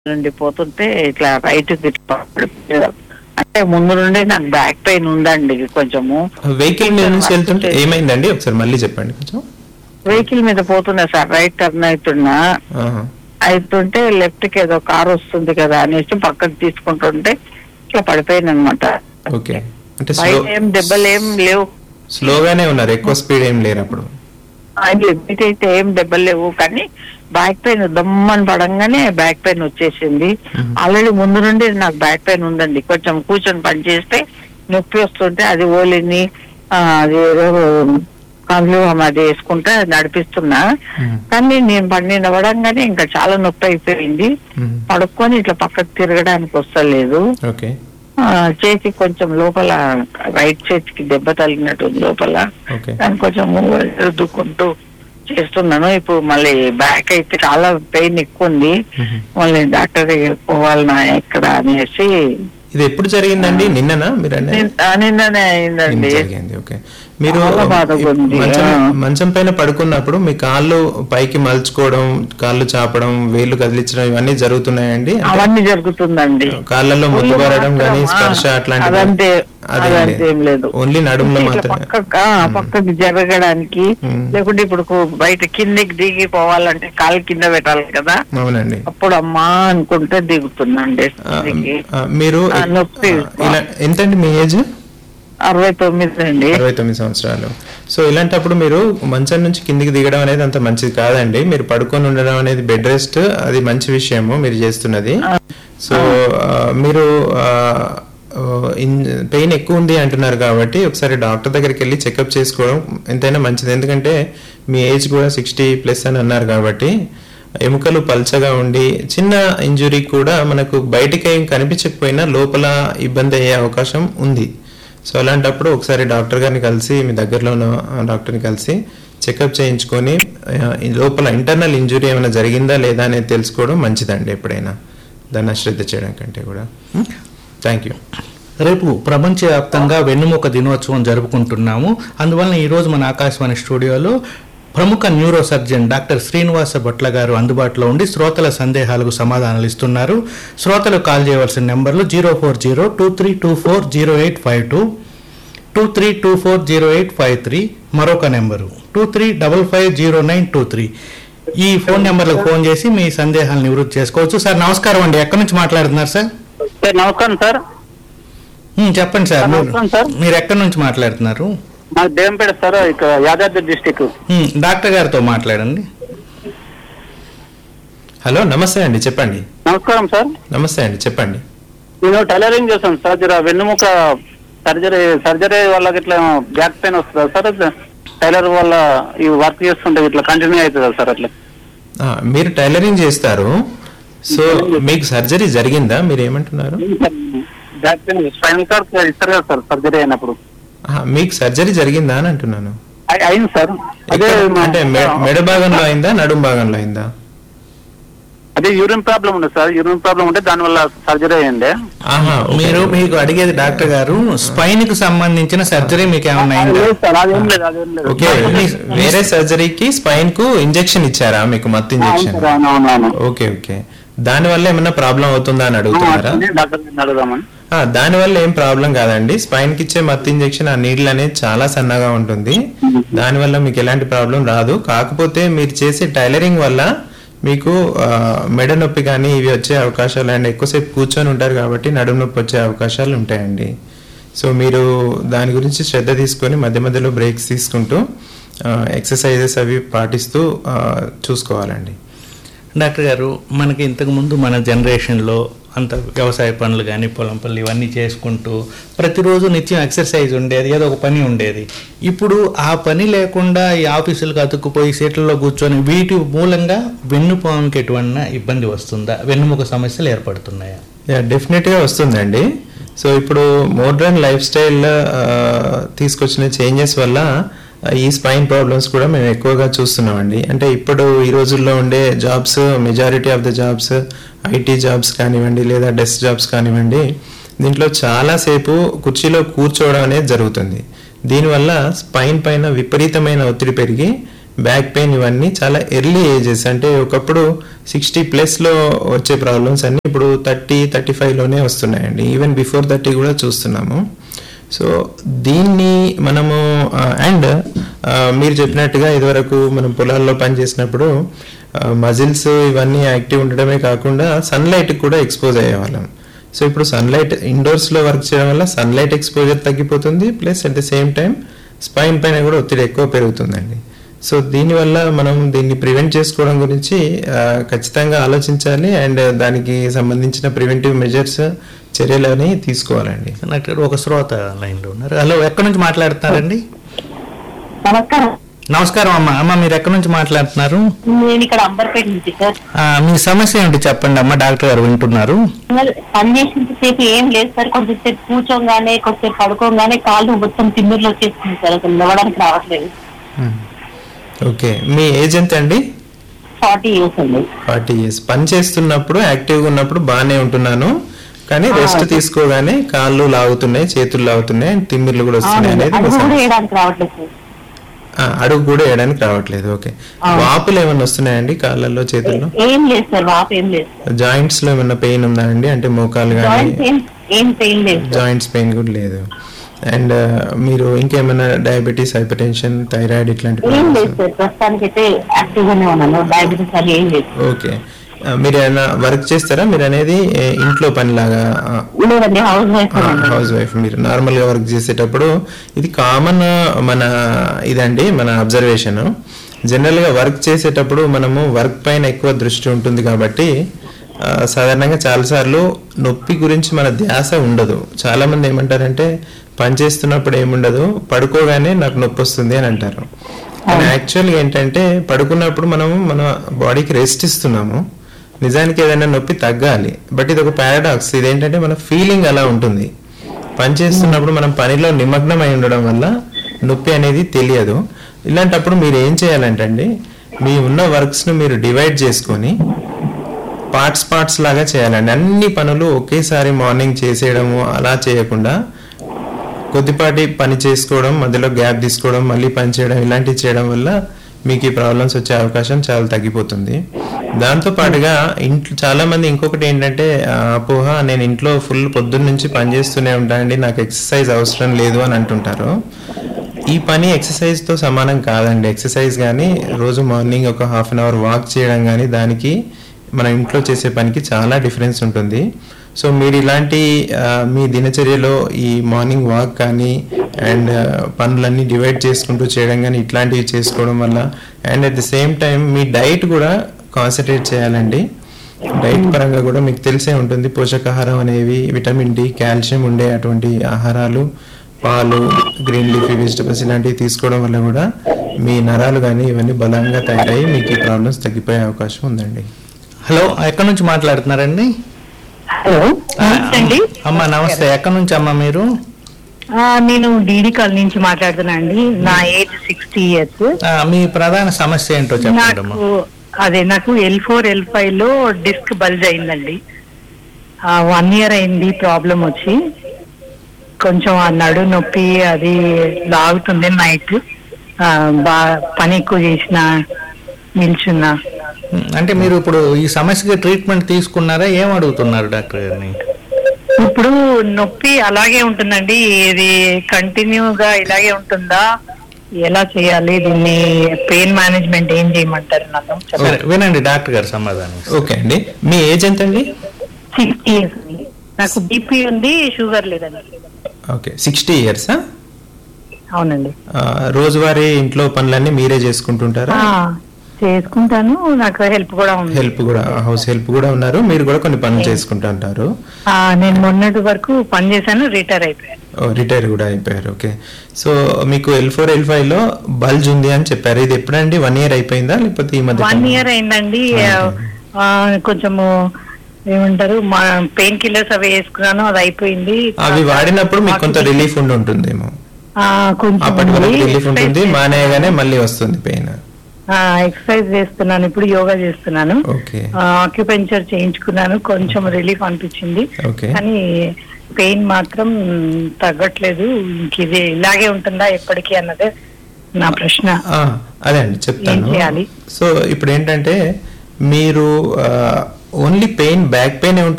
నుండి పోతుంటే ఇట్లా రైట్ అంటే ముందు నుండి నాకు బ్యాక్ పెయిన్ ఉందండి కొంచెము వెహికల్ మీద నుంచి వెళ్తుంటే ఏమైందండి ఒకసారి మళ్ళీ చెప్పండి కొంచెం వెహికల్ మీద పోతున్నా సార్ రైట్ టర్న్ అవుతున్నా ఆహా. అవుతుంటే లెఫ్ట్ కి ఏదో కార్ వస్తుంది కదా అనేసి పక్కకు తీసుకుంటుంటే ఇట్లా పడిపోయాను అనమాట ఓకే అంటే స్లో బయట ఏం దెబ్బలు ఏం లేవు స్లోగానే ఉన్నారు ఎక్కువ స్పీడ్ ఏం లేరు అప్పుడు లిమిట్ అయితే ఏం దెబ్బలు లేవు కానీ బ్యాక్ పెయిన్ దమ్మని పడంగానే బ్యాక్ పెయిన్ వచ్చేసింది Mhm. ఆల్రెడీ ముందు నుండి నాకు బ్యాక్ పెయిన్ ఉందండి కొంచెం కూర్చొని పని చేస్తే నొప్పి వస్తుంటే అది ఓలిని ఆ, అది ఏదో కళ్ళు అది వేసుకుంటే నడిపిస్తున్నా మ్మ్. కానీ నేను పని నవ్వడంగానే ఇంకా చాలా నొప్పి అయిపోయింది మ్మ్. పడుకొని ఇట్లా పక్కకు తిరగడానికి వస్తలేదు ఓకే ఆ, చేతి కొంచెం లోపల రైట్ చేతికి దెబ్బ తగిలినట్టు ఉంది లోపల ఓకే దాన్ని కొంచెం రుద్దుకుంటూ చేస్తున్నాను ఇప్పుడు మళ్ళీ బ్యాక్ అయితే చాలా పెయిన్ ఎక్కువ ఉంది మ్మ్. మళ్ళీ డాక్టర్ దగ్గర పోవాలన్నా ఎక్కడ అనేసి ఇది ఎప్పుడు జరిగిందండి నిన్ననా మీరు అనేది నిన్న- ఆ, నిన్ననే నిన్న అయిందండి జరిగింది ఓకే మీరు చాలా బాధగా ఈ ఉంది. మంచం ఆ. మంచం పైన పడుకున్నప్పుడు మీ కాళ్ళు పైకి మలుచుకోవడం కాళ్ళు చాపడం వేళ్ళు కదిలించడం ఇవన్నీ జరుగుతున్నాయండి అంటే అవన్నీ జరుగుతుందండి కాళ్ళల్లో ముద్దు ఒళ్ళు పడడం మాత్రం, కానీ ఆ, స్పర్శ అట్లాంటివి అదంతే అదేం అదంతే ఏం లేదు ఓన్లీ నడుములో ఇట్లా మాత్రమే పక్కకు ఆ, పక్కకి జరగడానికి మ్మ్. లేకుంటే ఇప్పుడు కు- బయట కిందికి దిగి పోవాలంటే కాలు కింద పెట్టాలి కదా అవునండి అప్పుడు అమ్మా అనుకుంటే దిగుతున్నాండి ఆ, దిగి. ఆ, మీరు ఆ, నొప్పి. ఆ, ఇలా ఎంతండి మీ ఏజ్ అరవై తొమ్మిది అండి అరవై తొమ్మిది సంవత్సరాలు సో ఇలాంటప్పుడు మీరు మంచం నుంచి కిందికి దిగడం అనేది అంత మంచిది కాదండి మీరు పడుకొని ఉండడం అనేది బెడ్ రెస్ట్ అది మంచి విషయము మీరు చేస్తున్నది సో ఆ, మీరు పెయిన్ ఎక్కువ ఉంది అంటున్నారు కాబట్టి ఒకసారి డాక్టర్ దగ్గరికి వెళ్ళి చెకప్ చేసుకోవడం ఎంతైనా మంచిది ఎందుకంటే మీ ఏజ్ కూడా సిక్స్టీ ప్లస్ అని అన్నారు కాబట్టి ఎముకలు పల్చగా ఉండి చిన్న ఇంజురీ కూడా మనకు బయటికి ఏం కనిపించకపోయినా లోపల ఇబ్బంది అయ్యే అవకాశం ఉంది సో అలాంటప్పుడు ఒకసారి డాక్టర్ గారిని కలిసి మీ దగ్గరలో ఉన్న డాక్టర్ని కలిసి చెకప్ చేయించుకొని ఆ, ఈ లోపల ఇంటర్నల్ ఇంజురీ ఏమైనా జరిగిందా లేదా అనేది తెలుసుకోవడం మంచిదండి ఎప్పుడైనా దాన్ని శ్రద్ధ చేయడం కంటే కూడా థ్యాంక్ యూ రేపు ప్రపంచవ్యాప్తంగా వెన్నుముక దినోత్సవం జరుపుకుంటున్నాము అందువలన ఈరోజు మన ఆకాశవాణి స్టూడియోలో ప్రముఖ neuro surgeon doctor Srinivasa Bhatla garu అందుబాటులో ఉండి శ్రోతల సందేహాలకు సమాధానాలు ఇస్తున్నారు శ్రోతలు కాల్ చేయవలసిన నెంబర్లు zero four zero two three two four zero eight five two two three two four zero eight five three మరొక number two three double five zero nine two three ఈ ఫోన్ నెంబర్లకు ఫోన్ చేసి మీ సందేహాలు నివృత్తి చేసుకోవచ్చు సార్ నమస్కారం అండి ఎక్కడి నుంచి మాట్లాడుతున్నారు సార్ సార్ నమస్కారం సార్ ఉమ్, చెప్పండి సార్ మీరు నమస్కారం సార్. మీరు ఎక్కడి నుంచి మాట్లాడుతున్నారు మాది దేవంపేట సార్ ఇక్కడ యాదాద్రి డిస్టిక్ ఉమ్, డాక్టర్ గారితో మాట్లాడండి హలో నమస్తే అండి చెప్పండి నమస్కారం సార్ నమస్తే అండి చెప్పండి నేను టైలరింగ్ చేస్తాను సార్ జర వెన్నుముక సర్జరీ సర్జరీ వల్ల ఇట్లా బ్యాక్ పెయిన్ వస్తుందా సార్ ఇట్లా టైలర్ వల్ల ఈ వర్క్ చేస్తుంటే ఇట్లా కంటిన్యూ అవుతుందా సార్ అట్లా ఆ, మీరు టైలరింగ్ చేస్తారు సో మీకు సర్జరీ జరిగిందా మీరు ఏమంటున్నారు బ్యాక్ పెయిన్ స్పైనల్ కార్డ్ ఇస్తారు కదా సార్ సర్జరీ అయినప్పుడు ఆ, మీకు సర్జరీ జరిగిందా అని అంటున్నాను అయి- అయింది సార్ అదే ఎక్కడ- మా- అంటే మె- మెడ భాగంలో అయిందా నడుం భాగంలో అయిందా అదే యూరిన్ ప్రాబ్లం ఉంది సార్ యూరిన్ ప్రాబ్లం ఉంటే దాని వల్ల సర్జరీ అయ్యింది ఆహా ఓకే. మీరు మీకు అడిగేది డాక్టర్ గారు స్పైన్ కు సంబంధించిన సర్జరీ మీకు ఏమైనా అయిందా లేదు సార్ అదేం లేదు అదేం లేదు ఓకే వేరే సర్జరీకి స్పైన్ కు ఇంజెక్షన్ ఇచ్చారా మీకు మత్తు అవును ఇంజెక్షన్ సార్ అవునవునవును ఓకే ఓకే దాని వల్ల ఏమైనా ప్రాబ్లం అవుతుందా అని అడుగుతున్నారా డాక్టర్ గారిని అడుగుదామని ఆ, దాని వల్ల ఏం ప్రాబ్లం కాదండి స్పైన్ కి ఇచ్చే మత్తు ఇంజెక్షన్ ఆ నీళ్ళు అనేది చాలా సన్నగా ఉంటుంది దాని వల్ల మీకు ఎలాంటి ప్రాబ్లం రాదు కాకపోతే మీరు చేసే టైలరింగ్ వల్ల మీకు ఆ, మెడ నొప్పి కానీ ఇవి వచ్చే అవకాశాలు అండ్ ఎక్కువసేపు కూర్చొని ఉంటారు కాబట్టి నడుము నొప్పి వచ్చే అవకాశాలు ఉంటాయండి సో మీరు దాని గురించి శ్రద్ధ తీసుకొని మధ్య మధ్యలో బ్రేక్స్ తీసుకుంటూ ఎక్సర్సైజెస్ అవి పాటిస్తూ ఆ, చూసుకోవాలండి డాక్టర్ గారు మనకి ఇంతకు ముందు మన జనరేషన్లో అంత వ్యవసాయ పనులు కానీ పొలం పనులు ఇవన్నీ చేసుకుంటూ ప్రతిరోజు నిత్యం ఎక్సర్సైజ్ ఉండేది ఏదో ఒక పని ఉండేది ఇప్పుడు ఆ పని లేకుండా ఈ ఆఫీసులకు అతుక్కుపోయి సీట్లలో కూర్చొని వీటి మూలంగా వెన్నుపాముకి ఎటువంటి ఇబ్బంది వస్తుందా వెన్నుముక సమస్యలు ఏర్పడుతున్నాయా యా డెఫినెట్గా వస్తుందండి సో ఇప్పుడు మోడ్రన్ లైఫ్ స్టైల్ తీసుకొచ్చిన చేంజెస్ వల్ల ఆ, ఈ స్పైన్ ప్రాబ్లమ్స్ కూడా మేము ఎక్కువగా చూస్తున్నామండి అంటే ఇప్పుడు ఈ రోజుల్లో ఉండే jobs majority of the jobs IT jobs కానివ్వండి లేదా డెస్క్ జాబ్స్ కానివ్వండి దీంట్లో చాలాసేపు కుర్చీలో కూర్చోవడం అనేది జరుగుతుంది దీనివల్ల స్పైన్ పైన విపరీతమైన ఒత్తిడి పెరిగి బ్యాక్ పెయిన్ ఇవన్నీ చాలా ఎర్లీ ఏజెస్ అంటే ఒకప్పుడు సిక్స్టీ ప్లస్లో వచ్చే ప్రాబ్లమ్స్ అన్ని ఇప్పుడు థర్టీ థర్టీ ఫైవ్లోనే వస్తున్నాయండి ఈవెన్ బిఫోర్ థర్టీ కూడా చూస్తున్నాము సో దీన్ని మనము అండ్ మీరు చెప్పినట్టుగా ఇదివరకు మనం పొలాల్లో పనిచేసినప్పుడు మజిల్స్ ఇవన్నీ యాక్టివ్ ఉండడమే కాకుండా సన్లైట్కి కూడా ఎక్స్పోజ్ అయ్యేవాళ్ళం సో ఇప్పుడు సన్లైట్ ఇండోర్స్లో వర్క్ చేయడం వల్ల సన్లైట్ ఎక్స్పోజర్ తగ్గిపోతుంది plus at the same time spine పైన కూడా ఒత్తిడి ఎక్కువ పెరుగుతుందండి సో దీనివల్ల మనం దీన్ని ప్రివెంట్ చేసుకోవడం గురించి ఆ, ఖచ్చితంగా ఆలోచించాలి అండ్ దానికి సంబంధించిన ప్రివెంటివ్ మెజర్స్ చర్యలని తీసుకోవాలండి డాక్టర్ ఒక శ్రోత లైన్లో ఉన్నారు హలో ఎక్కడి నుంచి మాట్లాడుతున్నారండి నమస్కారం నమస్కారం అమ్మ అమ్మ మీరు ఎక్కడి నుంచి మాట్లాడుతున్నారు నేను ఇక్కడ అంబర్పేట నుంచి సార్ ఆ, మీ సమస్య ఏంటి చెప్పండి అమ్మ డాక్టర్ గారు వింటున్నారు పని చేసినంత సేపు ఏం లేదు సార్ కొంచెం సేపు కూర్చోగానే కొంచెం పడుకోగానే కాళ్ళు మొత్తం తిమ్మిర్లు వచ్చేస్తుంది సార్ అసలు నిలవడానికి రావట్లేదు ఓకే మీ ఏజ్ ఎంత అండి ఫార్టీ ఇయర్స్ అండి ఫార్టీ ఇయర్స్ పని చేస్తున్నప్పుడు యాక్టివ్గా ఉన్నప్పుడు బాగానే ఉంటున్నాను కానీ రెస్ట్ తీసుకోగానే కాళ్ళు లాగుతున్నాయి చేతులు లాగుతున్నాయి తిమ్మిర్లు కూడా వస్తున్నాయి అనేది అది మీ కూడా సమస్య. వేయడానికి రావట్లేదు సార్ ఆ, అడుగు కూడా వేయడానికి రావట్లేదు ఓకే వాపులు ఏమైనా వస్తున్నాయండి కాళ్ళల్లో చేతుల్లో ఏం లేదు సార్ వాపు ఏం లేదు జాయింట్స్ లో ఏమైనా పెయిన్ ఉందా అండి అంటే మోకాలు కానీ జాయింట్స్ ఏం ఏం పెయిన్ లేదు సార్ జాయింట్స్ పెయిన్ కూడా లేదు అండ్ మీరు ఇంకేమైనా డయాబెటీస్ హైపర్ టెన్షన్ థైరాయిడ్ ఇట్లాంటి ఏం problems? లేదు సార్ ప్రస్తుతానికి అయితే యాక్టివ్ గానే ఉన్నాను డయాబెటీస్ అది ఏం లేదు ఓకే ఆ, మీరు ఏమైనా వర్క్ చేస్తారా మీరు అనేది ఏ, ఇంట్లో పనిలాగా ఆ, లేదండి హౌస్ వైఫ్ హౌస్ వైఫ్ మీరు నార్మల్ గా వర్క్ చేసేటప్పుడు ఇది కామన్ మన ఇదండి మన అబ్జర్వేషన్ జనరల్ గా వర్క్ చేసేటప్పుడు మనము వర్క్ పైన ఎక్కువ దృష్టి ఉంటుంది కాబట్టి ఆ, సాధారణంగా చాలాసార్లు నొప్పి గురించి మన ధ్యాస ఉండదు చాలా మంది ఏమంటారంటే పని చేస్తున్నప్పుడు ఏముండదు పడుకోగానే నాకు నొప్పి వస్తుంది అని అంటారు కానీ యాక్చువల్గా ఏంటంటే పడుకున్నప్పుడు మనము మన బాడీకి రెస్ట్ ఇస్తున్నాము నిజానికి ఏదైనా నొప్పి తగ్గాలి బట్ ఇది ఒక పారాడాక్స్ ఇదేంటంటే మన ఫీలింగ్ అలా ఉంటుంది పని చేస్తున్నప్పుడు మనం పనిలో నిమగ్నం అయి ఉండడం వల్ల నొప్పి అనేది తెలియదు ఇలాంటప్పుడు మీరు ఏం చేయాలంటే అండి మీ ఉన్న వర్క్స్ను మీరు డివైడ్ చేసుకొని పార్ట్స్ పార్ట్స్ లాగా చేయాలండి అన్ని పనులు ఒకేసారి మార్నింగ్ చేసేయడము అలా చేయకుండా కొద్దిపాటి పని చేసుకోవడం మధ్యలో గ్యాప్ తీసుకోవడం మళ్ళీ పని చేయడం ఇలాంటివి చేయడం వల్ల మీకు ఈ ప్రాబ్లమ్స్ వచ్చే అవకాశం చాలా తగ్గిపోతుంది దాంతో పాటుగా ఇంట్లో చాలా మంది ఇంకొకటి ఏంటంటే ఆ, అపోహ నేను ఇంట్లో ఫుల్ పొద్దున్న నుంచి పని చేస్తూనే ఉంటానండి నాకు ఎక్సర్సైజ్ అవసరం లేదు అని అంటుంటారు ఈ పని ఎక్సర్సైజ్ తో సమానం కాదండి ఎక్సర్సైజ్ కానీ రోజు మార్నింగ్ ఒక హాఫ్ అన్ అవర్ వాక్ చేయడం కానీ దానికి మన ఇంట్లో చేసే పనికి చాలా డిఫరెన్స్ ఉంటుంది సో మీరు ఇలాంటి ఆ, మీ దినచర్యలో ఈ మార్నింగ్ వాక్ కానీ అండ్ పనులన్నీ డివైడ్ చేసుకుంటూ చేయడం కానీ ఇట్లాంటివి చేసుకోవడం వల్ల and at the same time మీ డైట్ కూడా కాన్సన్ట్రేట్ చేయాలండి డైట్ పరంగా కూడా మీకు తెలిసే ఉంటుంది పోషకాహారం అనేవి విటమిన్ డి కాల్షియం ఉండే అటువంటి ఆహారాలు పాలు గ్రీన్ లీఫీ వెజిటబుల్స్ ఇలాంటివి తీసుకోవడం వల్ల కూడా మీ నరాలు కానీ ఇవన్నీ బలంగా తయారయ్యి మీకు ఈ ప్రాబ్లమ్స్ తగ్గిపోయే అవకాశం ఉందండి హలో ఎక్కడి నుంచి మాట్లాడుతున్నారండి హలో నమస్తే అండి అమ్మ నమస్తే ఎక్కడి నుంచి అమ్మ మీరు ఆ, నేను డీడీ కాలనీ నుంచి మాట్లాడుతున్నా అండి నా ఏజ్ సిక్స్టీ ఇయర్స్ ఆ, మీ ప్రధాన సమస్య ఏంటో చెప్పండి అమ్మా నాకు అదే నాకు ఎల్ ఫోర్ ఎల్ ఫైవ్ లో డిస్క్ బల్జ్ అయిందండి వన్ ఇయర్ అయింది ప్రాబ్లం వచ్చి కొంచెం ఆ నడు నొప్పి అది లాగుతుంది నైట్ బా పని ఎక్కువ చేసిన నిల్చున్నా ఉమ్, అంటే మీరు ఇప్పుడు ఈ సమస్యకి ట్రీట్మెంట్ తీసుకున్నారా ఏం అడుగుతున్నారు డాక్టర్ గారిని ఇప్పుడు నొప్పి అలాగే ఉంటుందండి ఇది కంటిన్యూగా ఇలాగే ఉంటుందా ఎలా చేయాలి దీన్ని పెయిన్ మేనేజ్మెంట్ ఏం చేయమంటారు నన్ను సరే వినండి డాక్టర్ గారు సమాధానం ఓకే అండి మీ ఏజ్ ఎంత అండి సిక్స్టీ ఇయర్స్ నాకు బీపీ ఉంది షుగర్ లేదండి ఓకే సిక్స్టీ ఇయర్సా అవునండి రోజువారీ ఇంట్లో పనులన్నీ మీరే చేసుకుంటుంటారా ఆ, చేసుకుంటాను నాకు హెల్ప్ కూడా ఉంది హెల్ప్ కూడా హౌస్ హెల్ప్ కూడా ఉన్నారు మీరు కూడా కొన్ని పనులు చేసుకుంటుంటారు ఆ, నేను మొన్నటి వరకు పని చేశాను రిటైర్ అయిపోయాను రిటైర్ కూడా అయిపోయారు ఓకే సో మీకు ఎల్ ఫోర్ ఎల్ ఫైవ్ లో బల్జ్ ఉంది అని చెప్పారు ఇది ఎప్పుడండి వన్ ఇయర్ అయిపోయిందా లేకపోతే ఈ మధ్య వన్ కాలంలో? ఇయర్ అయిందండి ఆ, కొంచెము ఏమంటారు మా పెయిన్ కిల్లర్స్ అవి వేసుకున్నాను అది అయిపోయింది అవి వాడినప్పుడు మీకు కొంత రిలీఫ్ ఉండి ఉంటుందేమో ఆ, కొంచెం అప్పటి వరకు ఉంది. రిలీఫ్ ఉంటుంది మానేయగానే మళ్ళీ వస్తుంది పెయిన్ ఆ, ఎక్సర్సైజ్ చేస్తున్నాను ఇప్పుడు యోగా చేస్తున్నాను ఓకే ఆక్యుపెంచర్ చేయించుకున్నాను కొంచెం రిలీఫ్ అనిపించింది ఓకే కానీ పెయిన్ మాత్రం తగ్గట్లేదు ఇంక ఇది ఇలాగే ఉంటుందా ఎప్పటికీ అన్నదే నా ప్రశ్న ఆ, అదే అండి చెప్తాను ఏం చేయాలి? సో ఇప్పుడు ఏంటంటే మీరు ఓన్లీ పెయిన్ బ్యాక్ పెయిన్ ఉంటుంది